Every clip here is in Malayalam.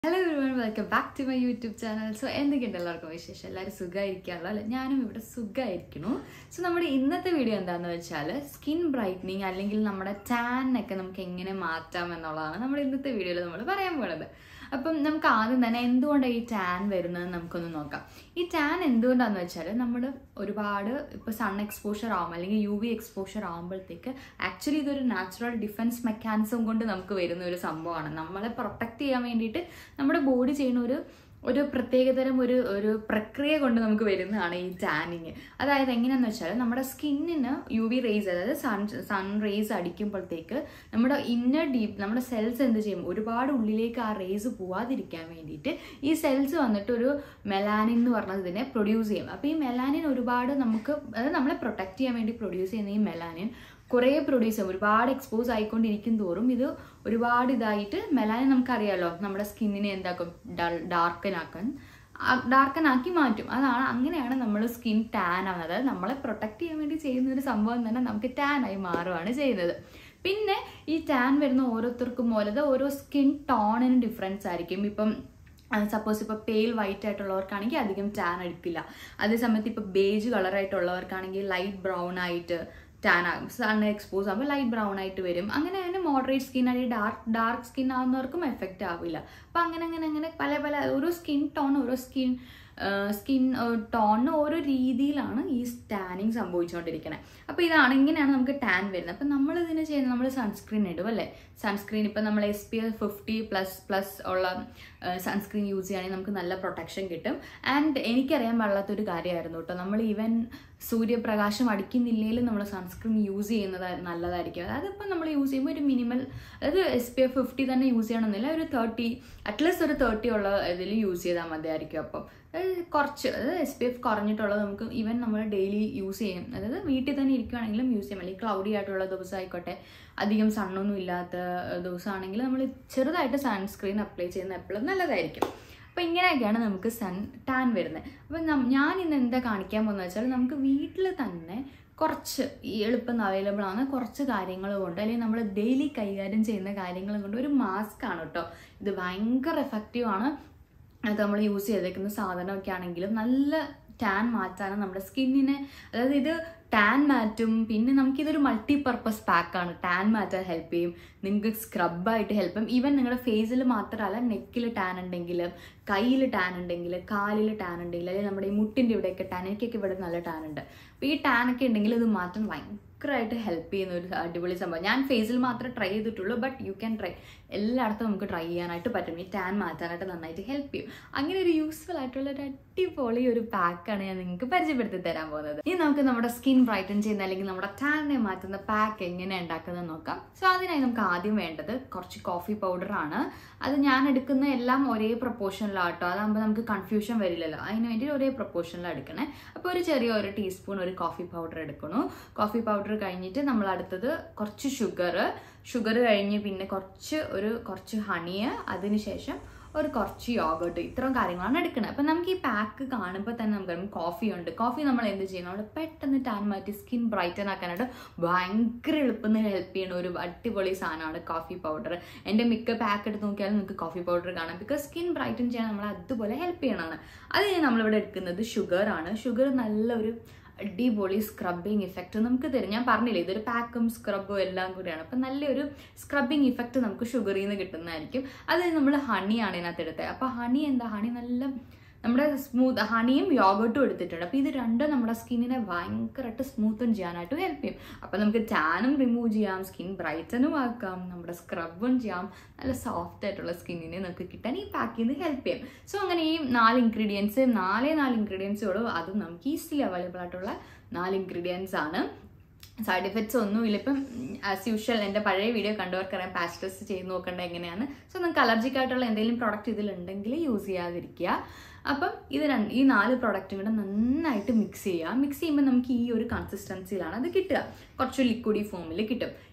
hello everyone welcome back to my YouTube channel so എന്തൊക്കെയുണ്ട് എല്ലാവർക്കും വിശേഷം എല്ലാവരും സുഖമായിരിക്കാമല്ലോ അല്ലെ ഞാനും ഇവിടെ സുഖമായിരിക്കുന്നു സോ നമ്മുടെ ഇന്നത്തെ വീഡിയോ എന്താണെന്ന് വെച്ചാൽ സ്കിൻ ബ്രൈറ്റനിങ് അല്ലെങ്കിൽ നമ്മുടെ ടാനൊക്കെ നമുക്ക് എങ്ങനെ മാറ്റാം എന്നുള്ളതാണ് നമ്മുടെ ഇന്നത്തെ വീഡിയോയിൽ നമ്മൾ പറയാൻ പോകുന്നത് അപ്പം നമുക്ക് ആദ്യം തന്നെ എന്തുകൊണ്ടാണ് ഈ ടാൻ വരുന്നത് നമുക്കൊന്ന് നോക്കാം ഈ ടാൻ എന്തുകൊണ്ടാന്ന് വെച്ചാൽ നമ്മൾ ഒരുപാട് ഇപ്പോൾ സൺ എക്സ്പോഷർ ആവും അല്ലെങ്കിൽ യു വി എക്സ്പോഷർ ആകുമ്പോഴത്തേക്ക് ആക്ച്വലി ഇതൊരു നാച്ചുറൽ ഡിഫൻസ് മെക്കാനിസം കൊണ്ട് നമുക്ക് വരുന്ന ഒരു സംഭവമാണ് നമ്മളെ പ്രൊട്ടക്ട് ചെയ്യാൻ വേണ്ടിയിട്ട് നമ്മുടെ ബോഡി ചെയ്യുന്ന ഒരു ഒരു പ്രത്യേകതരം ഒരു ഒരു പ്രക്രിയ കൊണ്ട് നമുക്ക് വരുന്നതാണ് ഈ ടാനിങ് അതായത് എങ്ങനെയാന്ന് വെച്ചാൽ നമ്മുടെ സ്കിന്നിന് യു വി റേസ് അതായത് സൺ സൺ റേസ് അടിക്കുമ്പോഴത്തേക്ക് നമ്മുടെ ഇന്നർ ഡീപ്പ് നമ്മുടെ സെൽസ് എന്ത് ചെയ്യും ഒരുപാട് ഉള്ളിലേക്ക് ആ റേസ് പോവാതിരിക്കാൻ വേണ്ടിയിട്ട് ഈ സെൽസ് വന്നിട്ട് ഒരു മെലാനിൻ എന്ന് പറഞ്ഞത് ഇതിനെ പ്രൊഡ്യൂസ് ചെയ്യും അപ്പോൾ ഈ മെലാനിൻ ഒരുപാട് നമുക്ക് അതായത് നമ്മളെ പ്രൊട്ടക്ട് ചെയ്യാൻ വേണ്ടി പ്രൊഡ്യൂസ് ചെയ്യുന്ന ഈ മെലാനിൻ കുറേ പ്രൊഡ്യൂസ് ചെയ്യും ഒരുപാട് എക്സ്പോസ് ആയിക്കൊണ്ടിരിക്കും തോറും ഇത് ഒരുപാട് ഇതായിട്ട് മെലാനിൻ നമുക്കറിയാലോ നമ്മുടെ സ്കിന്നിനെ എന്താക്കും ഡാർക്കൻ ആക്കാൻ ഡാർക്കൻ ആക്കി മാറ്റും അതാണ് അങ്ങനെയാണ് നമ്മൾ സ്കിൻ ടാൻ ആവുന്നത് അതായത് നമ്മളെ പ്രൊട്ടക്ട് ചെയ്യാൻ വേണ്ടി ചെയ്യുന്ന ഒരു സംഭവം തന്നെ നമുക്ക് ടാൻ ആയി മാറുകയാണ് ചെയ്യുന്നത് പിന്നെ ഈ ടാൻ വരുന്ന ഓരോരുത്തർക്കും പോലെ ഓരോ സ്കിൻ ടോണിന് ഡിഫറൻസ് ആയിരിക്കും ഇപ്പം സപ്പോസ് ഇപ്പോൾ പെയിൽ വൈറ്റ് ആയിട്ടുള്ളവർക്കാണെങ്കിൽ അധികം ടാൻ അടിക്കില്ല അതേസമയത്ത് ഇപ്പോൾ ബേജ് കളറായിട്ടുള്ളവർക്കാണെങ്കിൽ ലൈറ്റ് ബ്രൗൺ ആയിട്ട് ടാൻ ആകും സൺ എക്സ്പോസ് ആകുമ്പോൾ ലൈറ്റ് ബ്രൗൺ ആയിട്ട് വരും അങ്ങനെ തന്നെ മോഡറേറ്റ് സ്കിൻ അല്ലെങ്കിൽ ഡാർക്ക് ഡാർക്ക് സ്കിൻ ആവുന്നവർക്കും എഫക്റ്റ് ആവില്ല അപ്പം അങ്ങനെ അങ്ങനെ അങ്ങനെ പല പല ഓരോ സ്കിൻ ടോൺ ഓരോ സ്കിൻ സ്കിൻ ടോണിന് ഓരോ രീതിയിലാണ് ഈ ടാനിങ് സംഭവിച്ചുകൊണ്ടിരിക്കുന്നത് അപ്പോൾ ഇതാണ് ഇങ്ങനെയാണ് നമുക്ക് ടാൻ വരുന്നത് അപ്പം നമ്മൾ ഇതിന് ചെയ്യുന്നത് നമ്മൾ സൺസ്ക്രീൻ ഇടും അല്ലേ സൺസ്ക്രീൻ ഇപ്പം നമ്മൾ S P F fifty plus plus ഉള്ള സൺസ്ക്രീൻ യൂസ് ചെയ്യുകയാണെങ്കിൽ നമുക്ക് നല്ല പ്രൊട്ടക്ഷൻ കിട്ടും ആൻഡ് എനിക്കറിയാൻ പാടില്ലാത്തൊരു കാര്യമായിരുന്നു കേട്ടോ നമ്മൾ ഈവൻ സൂര്യപ്രകാശം അടിക്കുന്നില്ലെങ്കിലും നമ്മൾ സൺസ്ക്രീൻ യൂസ് ചെയ്യുന്നത് നല്ലതായിരിക്കും അതായത് ഇപ്പം നമ്മൾ യൂസ് ചെയ്യുമ്പോൾ ഒരു മിനിമൽ അതായത് എസ് പി എഫ് ഫിഫ്റ്റി തന്നെ യൂസ് ചെയ്യണമെന്നില്ല ഒരു തേർട്ടി അറ്റ്ലീസ്റ്റ് ഒരു തേർട്ടി ഉള്ള ഇതിൽ യൂസ് ചെയ്താൽ മതിയായിരിക്കും അപ്പം അതായത് കുറച്ച് അതായത് എസ് പി എഫ് കുറഞ്ഞിട്ടുള്ളത് നമുക്ക് ഈവൻ നമ്മൾ ഡെയിലി യൂസ് ചെയ്യും അതായത് വീട്ടിൽ തന്നെ ഇരിക്കുകയാണെങ്കിലും യൂസ് ചെയ്യാം അല്ലെങ്കിൽ ക്ലൗഡി ആയിട്ടുള്ള ദിവസം ആയിക്കോട്ടെ അധികം സണ്ണൊന്നും ഇല്ലാത്ത ദിവസമാണെങ്കിൽ നമ്മൾ ചെറുതായിട്ട് സൺസ്ക്രീൻ അപ്ലൈ ചെയ്യുന്ന എപ്പോഴും നല്ലതായിരിക്കും അപ്പോൾ ഇങ്ങനെയൊക്കെയാണ് നമുക്ക് സൺ ടാൻ വരുന്നത് അപ്പം ഞാൻ ഇന്ന് എന്താ കാണിക്കാൻ പോകുന്നത് വെച്ചാൽ നമുക്ക് വീട്ടിൽ തന്നെ കുറച്ച് ഈ എളുപ്പം അവൈലബിൾ ആണ് കുറച്ച് കാര്യങ്ങൾ കൊണ്ട് അല്ലെങ്കിൽ നമ്മൾ ഡെയിലി കൈകാര്യം ചെയ്യുന്ന കാര്യങ്ങൾ കൊണ്ട് ഒരു മാസ്ക് ആണ് കേട്ടോ ഇത് ഭയങ്കര എഫക്റ്റീവ് ആണ് അത് നമ്മൾ യൂസ് ചെയ്തേക്കുന്ന സാധനമൊക്കെ ആണെങ്കിലും നല്ല ടാൻ മാറ്റാനും നമ്മുടെ സ്കിന്നിനെ അതായത് ഇത് ടാൻ മാറ്റും പിന്നെ നമുക്കിതൊരു മൾട്ടി പർപ്പസ് പാക്കാണ് ടാൻ മാറ്റാൻ ഹെൽപ്പ് ചെയ്യും നിങ്ങൾക്ക് സ്ക്രബായിട്ട് ഹെൽപ്പ് ചെയ്യും ഈവൻ നിങ്ങളുടെ ഫേസിൽ മാത്രമല്ല നെക്കിൽ ടാൻ ഉണ്ടെങ്കിൽ കയ്യിൽ ടാൻ ഉണ്ടെങ്കിൽ കാലിൽ ടാൻ ഉണ്ടെങ്കിൽ അല്ലെങ്കിൽ നമ്മുടെ ഈ മുട്ടിൻ്റെ ഇവിടെയൊക്കെ ടാൻ എനിക്കൊക്കെ ഇവിടെ നല്ല ടാൻ ഉണ്ട് അപ്പോൾ ഈ ടാനൊക്കെ ഉണ്ടെങ്കിൽ ഇത് മാറ്റാൻ ഭയങ്കരമായിട്ട് ഹെൽപ്പ് ചെയ്യുന്ന ഒരു അടിപൊളി സംഭവം ഞാൻ ഫേസിൽ മാത്രമേ ട്രൈ ചെയ്തിട്ടുള്ളൂ ബട്ട് യു ക്യാൻ ട്രൈ എല്ലായിടത്തും നമുക്ക് ട്രൈ ചെയ്യാനായിട്ട് പറ്റും ഈ ടാൻ മാറ്റാനായിട്ട് നന്നായിട്ട് ഹെൽപ്പ് ചെയ്യും അങ്ങനെ ഒരു യൂസ്ഫുൾ ആയിട്ടുള്ള ഒരു അടിപൊളി ഒരു പാക്കാണ് ഞാൻ നിങ്ങൾക്ക് പരിചയപ്പെടുത്തി തരാൻ പോകുന്നത് ഇനി നമുക്ക് നമ്മുടെ സ്കിൻ ബ്രൈറ്റൻ ചെയ്യുന്ന അല്ലെങ്കിൽ നമ്മുടെ ടാനിനെ മാറ്റുന്ന പാക്ക് എങ്ങനെ ഉണ്ടാക്കുന്നത് നോക്കാം സോ അതിനായി നമുക്ക് ആദ്യം വേണ്ടത് കുറച്ച് കോഫി പൗഡർ ആണ് അത് ഞാൻ എടുക്കുന്ന എല്ലാം ഒരേ പ്രൊപ്പോർഷനിലാട്ടോ അതാകുമ്പോൾ നമുക്ക് കൺഫ്യൂഷൻ വരില്ലല്ലോ അതിന് വേണ്ടി ഒരേ പ്രൊപ്പോർഷനിലാണ് എടുക്കണേ അപ്പോൾ ഒരു ചെറിയ ഒരു ടീസ്പൂൺ ഒരു കോഫി പൗഡർ എടുക്കണു കോഫി പൗഡർ കഴിഞ്ഞിട്ട് നമ്മൾ അടുത്തത് കുറച്ച് ഷുഗർ ഷുഗർ കഴിഞ്ഞ് പിന്നെ കുറച്ച് ഒരു കുറച്ച് ഹണിയ് അതിനുശേഷം ഒരു കുറച്ച് യോഗട്ട് ഇത്രയും കാര്യങ്ങളാണ് എടുക്കുന്നത് അപ്പം നമുക്ക് ഈ പാക്ക് കാണുമ്പോൾ തന്നെ നമുക്ക് കോഫി ഉണ്ട് കോഫി നമ്മൾ എന്ത് ചെയ്യും നമ്മൾ പെട്ടെന്ന് ടാൻ മാറ്റി സ്കിൻ ബ്രൈറ്റൻ ആക്കാനായിട്ട് ഭയങ്കര എളുപ്പത്തിൽ ഹെൽപ്പ് ചെയ്യുന്ന ഒരു അടിപൊളി സാധനമാണ് കോഫി പൗഡർ എൻ്റെ മിക്ക പാക്ക് എടുത്ത് നോക്കിയാലും നിങ്ങൾക്ക് കോഫി പൗഡർ കാണാം ബിക്കോസ് സ്കിൻ ബ്രൈറ്റൻ ചെയ്യാൻ നമ്മൾ അതുപോലെ ഹെൽപ്പ് ചെയ്യണമാണ് അത് നമ്മളിവിടെ എടുക്കുന്നത് ഷുഗർ ആണ് ഷുഗർ നല്ലൊരു അടിപൊളി സ്ക്രബിങ് ഇഫക്റ്റ് നമുക്ക് തരും ഞാൻ പറഞ്ഞില്ലേ ഇതൊരു പാക്കും സ്ക്രബും എല്ലാം കൂടിയാണ് അപ്പം നല്ലൊരു സ്ക്രബിങ് ഇഫക്റ്റ് നമുക്ക് ഷുഗറിൽ നിന്ന് കിട്ടുന്നതായിരിക്കും അത് നമ്മൾ ഹണിയാണ് ഇതിനകത്ത് എടുത്തത് അപ്പോൾ ഹണി എന്താ ഹണി നല്ല നമ്മുടെ സ്മൂത്ത് ഹണിയും യോഗട്ടും എടുത്തിട്ടുണ്ട് അപ്പോൾ ഇത് രണ്ടും നമ്മുടെ സ്കിന്നിനെ ഭയങ്കരമായിട്ട് സ്മൂത്തും ചെയ്യാനായിട്ട് ഹെൽപ്പ് ചെയ്യും അപ്പോൾ നമുക്ക് ടാനും റിമൂവ് ചെയ്യാം സ്കിൻ ബ്രൈറ്റനും ആക്കാം നമ്മുടെ സ്ക്രബും ചെയ്യാം നല്ല സോഫ്റ്റ് ആയിട്ടുള്ള സ്കിന്നിനെ നമുക്ക് കിട്ടാൻ ഈ പാക്കിൽ നിന്ന് ഹെൽപ്പ് ചെയ്യും സോ അങ്ങനെ ഈ നാല് ഇൻഗ്രീഡിയൻസ് നാലേ നാല് ഇൻഗ്രീഡിയൻസുകളും അതും നമുക്ക് ഈസിലി അവൈലബിൾ ആയിട്ടുള്ള നാല് ഇൻഗ്രീഡിയൻസ് ആണ് സൈഡ് എഫക്ട്സ് ഒന്നുമില്ല ഇപ്പം ആസ് യൂഷ്വൽ എൻ്റെ പഴയ വീഡിയോ കണ്ടവർക്കറിയാം പാച്ച് ടെസ്റ്റ് ചെയ്ത് നോക്കേണ്ടത് എങ്ങനെയാണ് സോ നിങ്ങൾക്ക് അലർജിക് ആയിട്ടുള്ള എന്തെങ്കിലും പ്രോഡക്റ്റ് ഇതിലുണ്ടെങ്കിൽ യൂസ് ചെയ്യാതിരിക്കുക അപ്പം ഇത് രണ്ട് ഈ നാല് പ്രോഡക്റ്റും കൂടെ നന്നായിട്ട് മിക്സ് ചെയ്യുക മിക്സ് ചെയ്യുമ്പോൾ നമുക്ക് ഈ ഒരു കൺസിസ്റ്റൻസിയിലാണ് അത് കിട്ടുക കുറച്ച് ലിക്വിഡി ഫോമിൽ കിട്ടും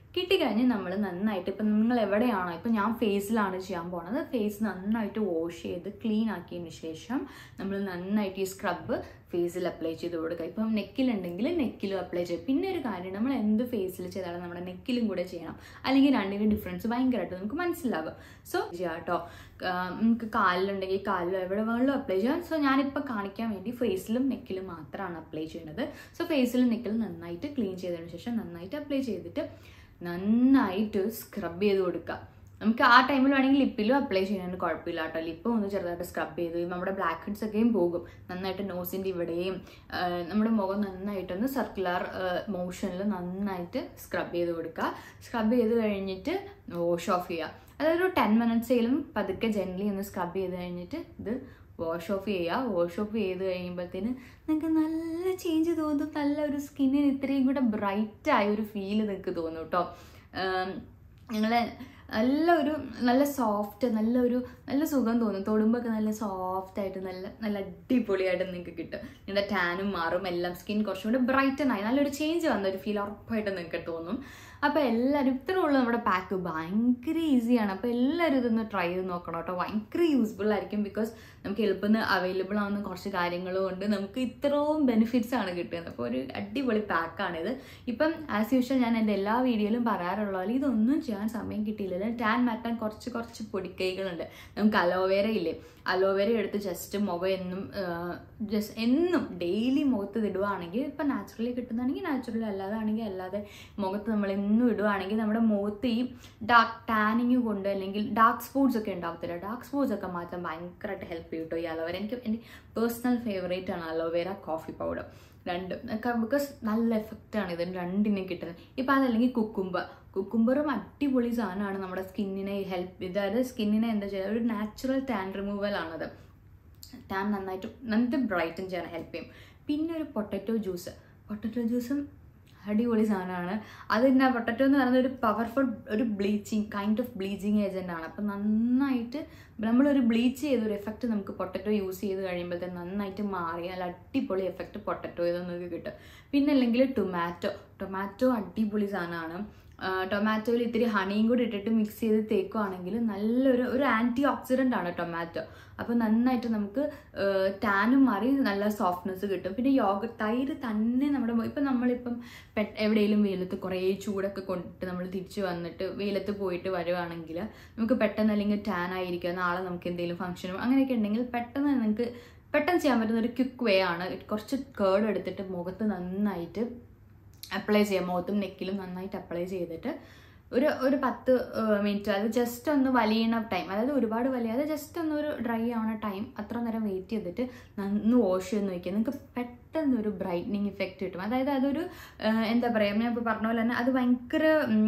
കിട്ടിക്കഴിഞ്ഞ് നമ്മൾ നന്നായിട്ട് ഇപ്പം നിങ്ങൾ എവിടെയാണോ ഇപ്പം ഞാൻ ഫേസിലാണ് ചെയ്യാൻ പോണത് ഫേസ് നന്നായിട്ട് വാഷ് ചെയ്ത് ക്ലീൻ ആക്കിയതിന് ശേഷം നമ്മൾ നന്നായിട്ട് ഈ സ്ക്രബ് ഫേസിൽ അപ്ലൈ ചെയ്ത് കൊടുക്കുക ഇപ്പം നെക്കിലുണ്ടെങ്കിൽ നെക്കിലും അപ്ലൈ ചെയ്യും പിന്നെ ഒരു കാര്യം നമ്മൾ എന്ത് ഫേസിൽ ചെയ്താലും നമ്മുടെ നെക്കിലും കൂടെ ചെയ്യണം അല്ലെങ്കിൽ രണ്ടിനും ഡിഫറൻസ് ഭയങ്കരമായിട്ട് നമുക്ക് മനസ്സിലാകും സോ ചെയ്യാം കേട്ടോ നമുക്ക് കാലിലുണ്ടെങ്കിൽ കാലിലും എവിടെ വേണമെങ്കിലും അപ്ലൈ ചെയ്യാം സോ ഞാനിപ്പോൾ കാണിക്കാൻ വേണ്ടി ഫേസിലും നെക്കിലും മാത്രമാണ് അപ്ലൈ ചെയ്യുന്നത് സോ ഫേസിലും നെക്കിലും നന്നായിട്ട് ക്ലീൻ ചെയ്തതിന് ശേഷം നന്നായിട്ട് അപ്ലൈ ചെയ്തിട്ട് നന്നായിട്ട് സ്ക്രബ് ചെയ്ത് കൊടുക്കുക നമുക്ക് ആ ടൈമിൽ വേണമെങ്കിൽ ലിപ്പിലും അപ്ലൈ ചെയ്യാനൊന്നും കുഴപ്പമില്ല കേട്ടോ ലിപ്പ് ഒന്ന് ചെറുതായിട്ട് സ്ക്രബ് ചെയ്ത് നമ്മുടെ ബ്ലാക്ക് ഹെഡ്സ് ഒക്കെയും പോകും നന്നായിട്ട് നോസിൻ്റെ ഇവിടെയും ആ, നമ്മുടെ മുഖം നന്നായിട്ടൊന്ന് സർക്കുലർ മോഷനിൽ നന്നായിട്ട് സ്ക്രബ് ചെയ്ത് കൊടുക്കുക സ്ക്രബ് ചെയ്ത് കഴിഞ്ഞിട്ട് വാഷ് ഓഫ് ചെയ്യുക അതായത് ഒരു ടെൻ മിനിറ്റ്സേലും പതുക്കെ ജെൻലി ഒന്ന് സ്ക്രബ് ചെയ്ത് കഴിഞ്ഞിട്ട് ഇത് വാഷ് ഓഫ് ചെയ്യുക വാഷ് ഓഫ് ചെയ്ത് കഴിയുമ്പോഴത്തേന് നിങ്ങൾക്ക് നല്ല ചേഞ്ച് തോന്നും നല്ല ഒരു സ്കിന്നിന് ഇത്രയും കൂടെ ബ്രൈറ്റ് ആയ ഒരു ഫീൽ നിങ്ങൾക്ക് തോന്നും കേട്ടോ നിങ്ങൾ നല്ല ഒരു നല്ല സോഫ്റ്റ് നല്ല ഒരു നല്ല സുഖം തോന്നും തൊടുമ്പോൾ ഒക്കെ നല്ല സോഫ്റ്റ് ആയിട്ട് നല്ല നല്ല അടിപൊളിയായിട്ട് നിങ്ങൾക്ക് കിട്ടും നിങ്ങളുടെ ടാനും മാറും എല്ലാം സ്കിൻ കുറച്ചും കൂടി ബ്രൈറ്റൻ ആയി നല്ലൊരു ചേഞ്ച് വന്ന ഒരു ഫീൽ ഉറപ്പായിട്ട് നിങ്ങൾക്ക് തോന്നും അപ്പോൾ എല്ലാവരും ഇത്ര ഉള്ള നമ്മുടെ പാക്ക് ഭയങ്കര ഈസിയാണ് അപ്പോൾ എല്ലാവരും ഇതൊന്ന് ട്രൈ ചെയ്ത് നോക്കണം കേട്ടോ ഭയങ്കര യൂസ്ഫുൾ ആയിരിക്കും ബിക്കോസ് നമുക്ക് എളുപ്പം അവൈലബിൾ ആവുന്ന കുറച്ച് കാര്യങ്ങളും കൊണ്ട് നമുക്ക് ഇത്രയും ബെനിഫിറ്റ്സ് ആണ് കിട്ടുന്നത് അപ്പോൾ ഒരു അടിപൊളി പാക്കാണിത് ഇപ്പം ആസ് യൂഷ്വൽ ഞാൻ എൻ്റെ എല്ലാ വീഡിയോയിലും പറയാറുള്ള പോലെ ഇതൊന്നും ചെയ്യാൻ സമയം കിട്ടിയില്ല ടാൻ മാറ്റാൻ കുറച്ച് കുറച്ച് പൊടിക്കൈകളുണ്ട് നമുക്ക് അലോവേര ഇല്ലേ അലോവേര എടുത്ത് ജസ്റ്റ് മുഖം എന്നും ജസ്റ്റ് എന്നും ഡെയിലി മുഖത്ത് ഇടുവാണെങ്കിൽ ഇപ്പം നാച്ചുറലി കിട്ടുന്നതാണെങ്കിൽ നാച്ചുറലി അല്ലാതാണെങ്കിൽ അല്ലാതെ മുഖത്ത് നമ്മൾ എന്നും ഇടുവാണെങ്കിൽ നമ്മുടെ മുഖത്ത് ഈ ഡാർക്ക് ടാനിങ് കൊണ്ട് അല്ലെങ്കിൽ ഡാർക്ക് സ്പോട്സ് ഒക്കെ ഉണ്ടാവത്തില്ല ഡാർക്ക് സ്പോട്സ് ഒക്കെ മാറ്റാൻ ഭയങ്കരമായിട്ട് ഹെൽപ്പ് ചെയ്യും കേട്ടോ ഈ അലോവേര എനിക്ക് എൻ്റെ പേഴ്സണൽ ഫേവറേറ്റ് ആണ് അലോവേര കോഫി പൗഡർ രണ്ടും ബിക്കോസ് നല്ല എഫക്റ്റാണ് ഇതിന് രണ്ടിനും കിട്ടുന്നത് ഇപ്പം അതല്ലെങ്കിൽ കുക്കുംബർ കുക്കുംബറും അടിപൊളി സാധനമാണ് നമ്മുടെ സ്കിന്നിനെ ഹെൽപ്പ് അതായത് സ്കിന്നിനെ എന്താ ചെയ്യുക ഒരു നാച്ചുറൽ ടാൻ റിമൂവൽ ആണത് ടാൻ നന്നായിട്ട് നന്നായിട്ട് ബ്രൈറ്റൻ ചെയ്യാൻ ഹെൽപ്പ് ചെയ്യും പിന്നെ ഒരു പൊട്ടറ്റോ ജ്യൂസ് പൊട്ടറ്റോ ജ്യൂസും അടിപൊളി സാധനമാണ് അത് എന്നാ പൊട്ടറ്റോ എന്ന് പറയുന്നത് ഒരു പവർഫുൾ ഒരു bleaching kind of bleaching agent ആണ് അപ്പം നന്നായിട്ട് നമ്മളൊരു ബ്ലീച്ച് ചെയ്തൊരു എഫക്റ്റ് നമുക്ക് പൊട്ടറ്റോ യൂസ് ചെയ്ത് കഴിയുമ്പോഴത്തേന് നന്നായിട്ട് മാറി നല്ല അടിപൊളി എഫക്റ്റ് പൊട്ടറ്റോ ഇത് നമുക്ക് കിട്ടും പിന്നെ അല്ലെങ്കിൽ ടൊമാറ്റോ ടൊമാറ്റോ അടിപൊളി സാധനമാണ് ടൊമാറ്റോയിൽ ഇത്തിരി ഹണിയും കൂടി ഇട്ടിട്ട് മിക്സ് ചെയ്ത് തേക്കുവാണെങ്കിൽ നല്ലൊരു ഒരു ആൻറ്റി ഓക്സിഡൻ്റ് ആണ് ടൊമാറ്റോ അപ്പോൾ നന്നായിട്ട് നമുക്ക് ടാനും മാറി നല്ല സോഫ്റ്റ്നെസ് കിട്ടും പിന്നെ യോഗ തൈര് തന്നെ നമ്മുടെ മു- ഇപ്പം നമ്മളിപ്പം പെ എവിടെയെങ്കിലും വെയിലത്ത് കുറേ ചൂടൊക്കെ കൊണ്ടിട്ട് നമ്മൾ തിരിച്ച് വന്നിട്ട് വെയിലത്ത് പോയിട്ട് വരുവാണെങ്കിൽ നമുക്ക് പെട്ടെന്ന് അല്ലെങ്കിൽ ടാൻ ആയിരിക്കുക നാളെ നമുക്ക് എന്തെങ്കിലും ഫംഗ്ഷനും അങ്ങനെയൊക്കെ ഉണ്ടെങ്കിൽ പെട്ടെന്ന് നിങ്ങൾക്ക് പെട്ടെന്ന് ചെയ്യാൻ പറ്റുന്ന ഒരു ക്വിക്ക് വേ ആണ് കുറച്ച് കേർഡ് എടുത്തിട്ട് മുഖത്ത് നന്നായിട്ട് അപ്ലൈ ചെയ്യാം മുഖത്തും നെക്കിലും നന്നായിട്ട് അപ്ലൈ ചെയ്തിട്ട് ഒരു ഒരു പത്ത് മിനിറ്റ് അത് ജസ്റ്റ് ഒന്ന് വലിയണ ടൈം അതായത് ഒരുപാട് വലിയാതെ ജസ്റ്റ് ഒന്ന് ഒരു ഡ്രൈ ആവണ ടൈം അത്ര നേരം വെയിറ്റ് ചെയ്തിട്ട് നന്ന് വാഷ് ചെയ്ത് നോക്കിയാൽ നിങ്ങൾക്ക് പെട്ടെന്ന് ഒരു ബ്രൈറ്റനിങ് ഇഫക്റ്റ് കിട്ടും അതായത് അതൊരു ആ, എന്താ പറയുക ഞാൻ ഇപ്പോൾ പറഞ്ഞ പോലെ തന്നെ അത് ഭയങ്കര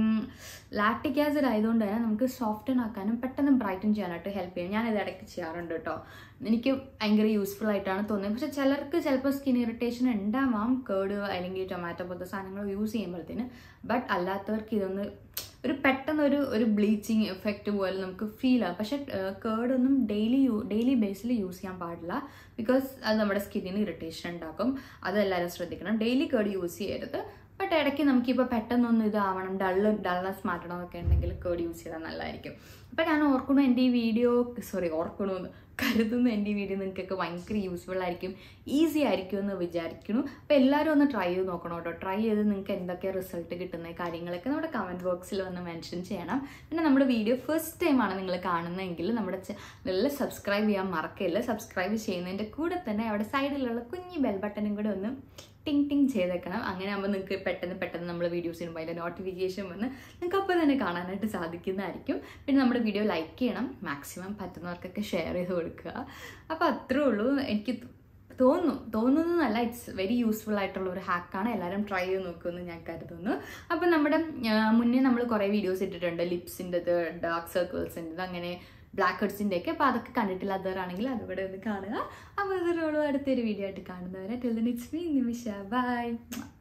ലാക്ടിക് ആസിഡ് ആയതുകൊണ്ട് തന്നെ നമുക്ക് സോഫ്റ്റൻ ആക്കാനും പെട്ടെന്ന് ബ്രൈറ്റൻ ചെയ്യാനായിട്ട് ഹെൽപ്പ് ചെയ്യും ഞാൻ ഇത് ഇടയ്ക്ക് ചെയ്യാറുണ്ട് കേട്ടോ എനിക്ക് ഭയങ്കര യൂസ്ഫുൾ ആയിട്ടാണ് തോന്നിയത് പക്ഷെ ചിലർക്ക് ചിലപ്പോൾ സ്കിൻ ഇറിറ്റേഷൻ ഉണ്ടാവാം കേട് അല്ലെങ്കിൽ ടൊമാറ്റോ പോലത്തെ സാധനങ്ങൾ യൂസ് ചെയ്യുമ്പോഴത്തേന് ബട്ട് അല്ലാത്തവർക്ക് ഇതൊന്ന് ഒരു പെട്ടെന്ന് ഒരു ഒരു ബ്ലീച്ചിങ് എഫക്റ്റ് പോലെ നമുക്ക് ഫീൽ ആവും പക്ഷെ കേടൊന്നും daily you daily basis use ചെയ്യാൻ പാടില്ല ബിക്കോസ് അത് നമ്മുടെ സ്കിന്നിന് ഇറിറ്റേഷൻ ഉണ്ടാക്കും അതെല്ലാവരും ശ്രദ്ധിക്കണം ഡെയിലി കേട് യൂസ് ചെയ്യരുത് ബട്ട് ഇടയ്ക്ക് നമുക്കിപ്പോൾ പെട്ടെന്നൊന്നും ഇതാവണം ഡള്ള് ഡൾനെസ് മാറ്റണം എന്നൊക്കെ ഉണ്ടെങ്കിൽ കേട് യൂസ് ചെയ്താൽ നല്ലതായിരിക്കും അപ്പം ഞാൻ ഓർക്കണു എൻ്റെ ഈ വീഡിയോ സോറി ഓർക്കണമെന്ന് കരുതുന്നു എൻ്റെ ഈ വീഡിയോ നിങ്ങൾക്കൊക്കെ ഭയങ്കര യൂസ്ഫുൾ ആയിരിക്കും ഈസി ആയിരിക്കും എന്ന് വിചാരിക്കുന്നു അപ്പോൾ എല്ലാവരും ഒന്ന് ട്രൈ ചെയ്ത് നോക്കണം കേട്ടോ ട്രൈ ചെയ്ത് നിങ്ങൾക്ക് എന്തൊക്കെ റിസൾട്ട് കിട്ടുന്ന കാര്യങ്ങളൊക്കെ നമ്മുടെ കമൻറ്റ് ബോക്സിൽ വന്ന് മെൻഷൻ ചെയ്യണം പിന്നെ നമ്മുടെ വീഡിയോ ഫസ്റ്റ് ടൈമാണ് നിങ്ങൾ കാണുന്നതെങ്കിൽ നമ്മുടെ ചാനലിൽ സബ്സ്ക്രൈബ് ചെയ്യാൻ മറക്കയില്ല സബ്സ്ക്രൈബ് ചെയ്യുന്നതിൻ്റെ കൂടെ തന്നെ അവിടെ സൈഡിലുള്ള കുഞ്ഞി ബെൽ ബട്ടണും കൂടെ ഒന്ന് ടിങ് ടിങ് ചെയ്തേക്കണം അങ്ങനെ ആകുമ്പോൾ നിങ്ങൾക്ക് പെട്ടെന്ന് പെട്ടെന്ന് നമ്മൾ വീഡിയോസ് ഇടുമ്പോൾ അതിൻ്റെ നോട്ടിഫിക്കേഷൻ വന്ന് നിങ്ങൾക്ക് അപ്പോൾ തന്നെ കാണാനായിട്ട് സാധിക്കുന്നതായിരിക്കും പിന്നെ നമ്മുടെ വീഡിയോ ലൈക്ക് ചെയ്യണം മാക്സിമം പറ്റുന്നവർക്കൊക്കെ ഷെയർ ചെയ്ത് കൊടുക്കുക അപ്പോൾ അത്രേ ഉള്ളൂ എനിക്ക് തോന്നുന്നു തോന്നുന്നതല്ല ഇറ്റ്സ് വെരി യൂസ്ഫുൾ ആയിട്ടുള്ള ഒരു ഹാക്കാണ് എല്ലാവരും ട്രൈ ചെയ്ത് നോക്കുമെന്ന് ഞാൻ കരുതുന്നു അപ്പം നമ്മുടെ ആ, മുന്നേ നമ്മൾ കുറേ വീഡിയോസ് ഇട്ടിട്ടുണ്ട് ലിപ്സിൻ്റെത് ഡാർക്ക് സർക്കിൾസിൻ്റെത് അങ്ങനെ ബ്ലാക്ക് ഹെഡ്സിൻ്റെ ഒക്കെ അപ്പോൾ അതൊക്കെ കണ്ടിട്ടില്ലാത്തവരാണെങ്കിൽ അതുകൂടെ ഒന്ന് കാണുക അപ്പോൾ അതൊരു അടുത്തൊരു വീഡിയോ ആയിട്ട് കാണുന്നവരെ till it's me Nimisha by